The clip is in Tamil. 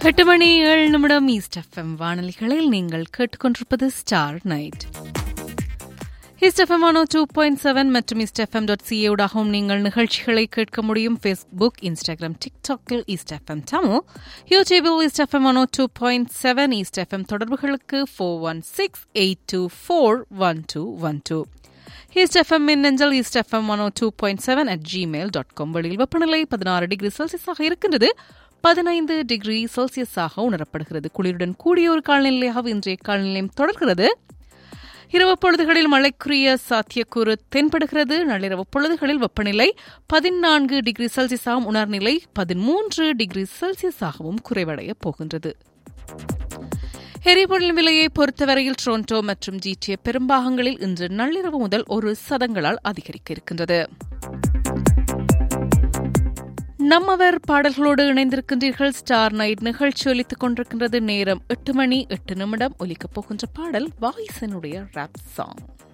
எட்டு மணி ஏழு நிமிடம் ஈஸ்ட் எஃப்எம் வானொலிகளில் நீங்கள் கேட்டுக்கொண்டிருப்பது ஸ்டார் நைட் ஈஸ்ட் எஃப்எம் ஆனோ டூ பாயிண்ட் செவன் மற்றும் ஈஸ்ட் எஃப்எம் டாட் சிஏடாகவும் நீங்கள் நிகழ்ச்சிகளை கேட்க முடியும் ஃபேஸ்புக் இன்ஸ்டாகிராம் டிக்டாக்கில் ஈஸ்ட் எஃப்எம் தமிழ் யூடியூபில் ஈஸ்ட் எஃப்எம் ஆனோ two point seven east FM தொடர்புகளுக்கு four one six eight two four one two one two east FM மின்னஞ்சல் east FM one two point seven at Gmail dot com வெளியில் வெப்பநிலை பதினாறு டிகிரி செல்சியஸாக இருக்கின்றது பதினைந்து டிகிரி செல்சியஸாக உணரப்படுகிறது குளிருடன் கூடிய ஒரு காலநிலையாக இன்றைய காலநிலையம் தொடர்கிறது இரவு பொழுதுகளில் மழைக்குரிய சாத்தியக்கூறு தென்படுகிறது நள்ளிரவு பொழுதுகளில் வெப்பநிலை பதினான்கு டிகிரி செல்சியஸாகவும் உணர்நிலை பதிமூன்று டிகிரி செல்சியஸாகவும் குறைவடைய போகின்றது எரிபொருள் விலையை பொறுத்தவரையில் டொரண்டோ மற்றும் ஜிடிஏ பெரும்பாகங்களில் இன்று நள்ளிரவு முதல் ஒரு சதங்களால் அதிகரிக்க இருக்கின்றது நம்மவர் பாடல்களோடு இணைந்திருக்கின்றீர்கள் ஸ்டார் நைட் நிகழ்ச்சி ஒலித்துக் கொண்டிருக்கின்றது நேரம் எட்டு மணி எட்டு நிமிடம் ஒலிக்கப் போகின்ற பாடல் வாய்ஸனுடைய ராப் சாங்